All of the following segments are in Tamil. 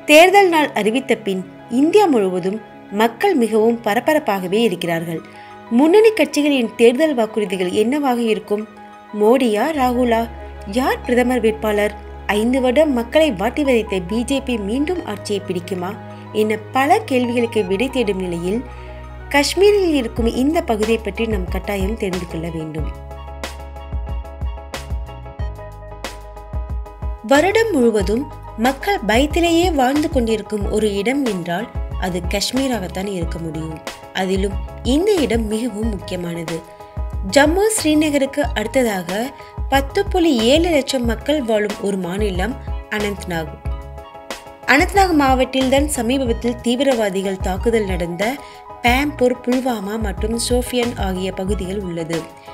தேர்தல் நாள் அறிவித்த பின் இந்தியா முழுவதும் மக்கள் மிகவும் பரபரப்பாகவே இருக்கிறார்கள் முன்னணி கட்சிகளின் தேர்தல் வாக்குறுதிகள் என்னவாக இருக்கும் மோடியா ராகுலா யார் பிரதமர் வேட்பாளர் ஐந்து வருடம் மக்களை வாட்டி வதைத்த பிஜேபி மீண்டும் ஆட்சியை பிடிக்குமா என பல கேள்விகளுக்கு விடை தேடும் நிலையில் காஷ்மீரில் இருக்கும் இந்த பகுதியை பற்றி நாம் கட்டாயம் தெரிந்து கொள்ள வேண்டும் வருடம் முழுவதும் மக்கள் பயத்திலேயே வாழ்ந்து கொண்டிருக்கும் ஒரு இடம் என்றால் அது காஷ்மீராகத்தான் இருக்க முடியும் அதிலும் இந்த இடம் மிகவும் முக்கியமானது ஜம்மு ஸ்ரீநகருக்கு அடுத்ததாக பத்து புள்ளி ஏழு லட்சம் மக்கள் வாழும் ஒரு மாநிலம் அனந்த்நாக் அனந்த்நாக் மாவட்டத்தில்தான் சமீபத்தில் தீவிரவாதிகள் தாக்குதல் நடந்த பேம்பூர் புல்வாமா மற்றும் சோஃபியன் ஆகிய பகுதிகள் உள்ளது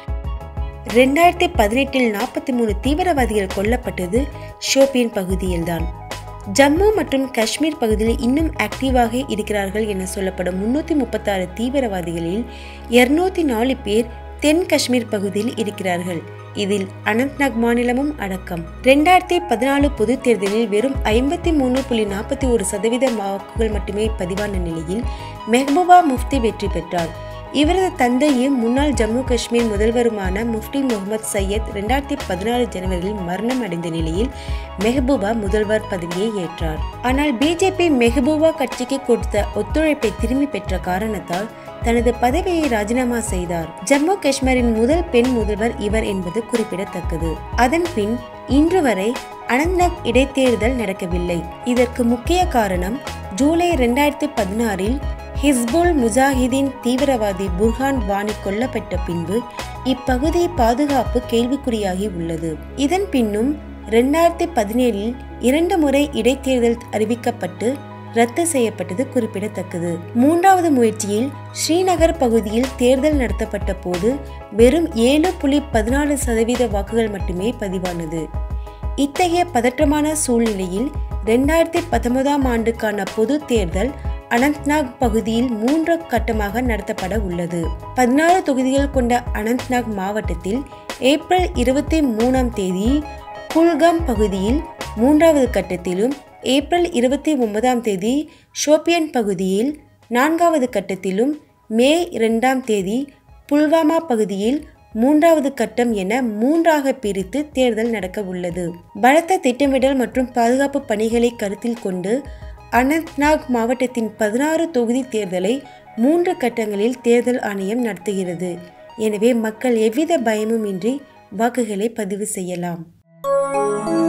ரெண்டாயிரத்தி பதினெட்டில் நாற்பத்தி மூணு தீவிரவாதிகள் கொல்லப்பட்டது ஷோபியன் பகுதியில்தான் ஜம்மு மற்றும் காஷ்மீர் பகுதியில் இன்னும் ஆக்டிவாக இருக்கிறார்கள் என சொல்லப்படும் முன்னூற்றி முப்பத்தாறு தீவிரவாதிகளில் இருநூத்தி நாலு பேர் தென் காஷ்மீர் பகுதியில் இருக்கிறார்கள் இதில் அனந்த்நாக் மாநிலமும் அடக்கம் ரெண்டாயிரத்தி பதினாலு பொது தேர்தலில் வெறும் ஐம்பத்தி மூணு புள்ளி நாற்பத்தி ஒரு சதவீத வாக்குகள் மட்டுமே பதிவான நிலையில் மெஹ்பூபா முஃப்தி வெற்றி பெற்றார் இவரது தந்தையும் முன்னாள் ஜம்மு காஷ்மீர் முதல்வருமான முஃப்டி முகமது சையத் ரெண்டாயிரத்தி பதினாறு ஜனவரியில் மரணம் அடைந்த நிலையில் மெஹபூபா முதல்வர் பதவியை ஏற்றார் ஆனால் பிஜேபி மெஹபூபா கட்சிக்கு கொடுத்த ஒத்துழைப்பை திரும்பி பெற்ற காரணத்தால் தனது பதவியை ராஜினாமா செய்தார் ஜம்மு காஷ்மீரின் முதல் பெண் முதல்வர் இவர் என்பது குறிப்பிடத்தக்கது அதன் பின் இன்று வரை அனந்த்நாக் இடைத்தேர்தல் நடக்கவில்லை இதற்கு முக்கிய காரணம் ஜூலை ரெண்டாயிரத்தி பதினாறில் ஹிஸ்புல் முஜாஹிதீன் தீவிரவாதி புர்ஹான் வானி கொல்லப்பட்ட பின்பு இப்பகுதி பாதுகாப்பு கேள்விக்குறியாகி உள்ளது இதன் பின்னும் ரெண்டாயிரத்தி பதினேழில் இரண்டு முறை இடைத்தேர்தல் அறிவிக்கப்பட்டு ரத்து செய்யப்பட்டது குறிப்பிடத்தக்கது மூன்றாவது முயற்சியில் ஸ்ரீநகர் பகுதியில் தேர்தல் நடத்தப்பட்ட போது வெறும் ஏழு புள்ளி பதினாலு சதவீத வாக்குகள் மட்டுமே பதிவானது இத்தகைய பதற்றமான சூழ்நிலையில் ரெண்டாயிரத்தி பத்தொன்பதாம் ஆண்டுக்கான பொது தேர்தல் அனந்த்நாக் பகுதியில் மூன்று கட்டமாக நடத்தப்பட உள்ளது பதினாறு தொகுதிகள் கொண்ட அனந்த்நாக் மாவட்டத்தில் ஏப்ரல் இருபத்தி மூணாம் தேதி குல்காம் பகுதியில் மூன்றாவது கட்டத்திலும் ஏப்ரல் இருபத்தி ஒன்பதாம் தேதி ஷோபியன் பகுதியில் நான்காவது கட்டத்திலும் மே இரண்டாம் தேதி புல்வாமா பகுதியில் மூன்றாவது கட்டம் என மூன்றாக பிரித்து தேர்தல் நடக்க உள்ளது பலத்த திட்டமிடல் மற்றும் பாதுகாப்பு பணிகளை கருத்தில் கொண்டு அனந்த்நாக் மாவட்டத்தின் பதினாறு தொகுதி தேர்தலை மூன்று கட்டங்களில் தேர்தல் ஆணையம் நடத்துகிறது எனவே மக்கள் எவ்வித பயமும் இன்றி வாக்குகளை பதிவு செய்யலாம்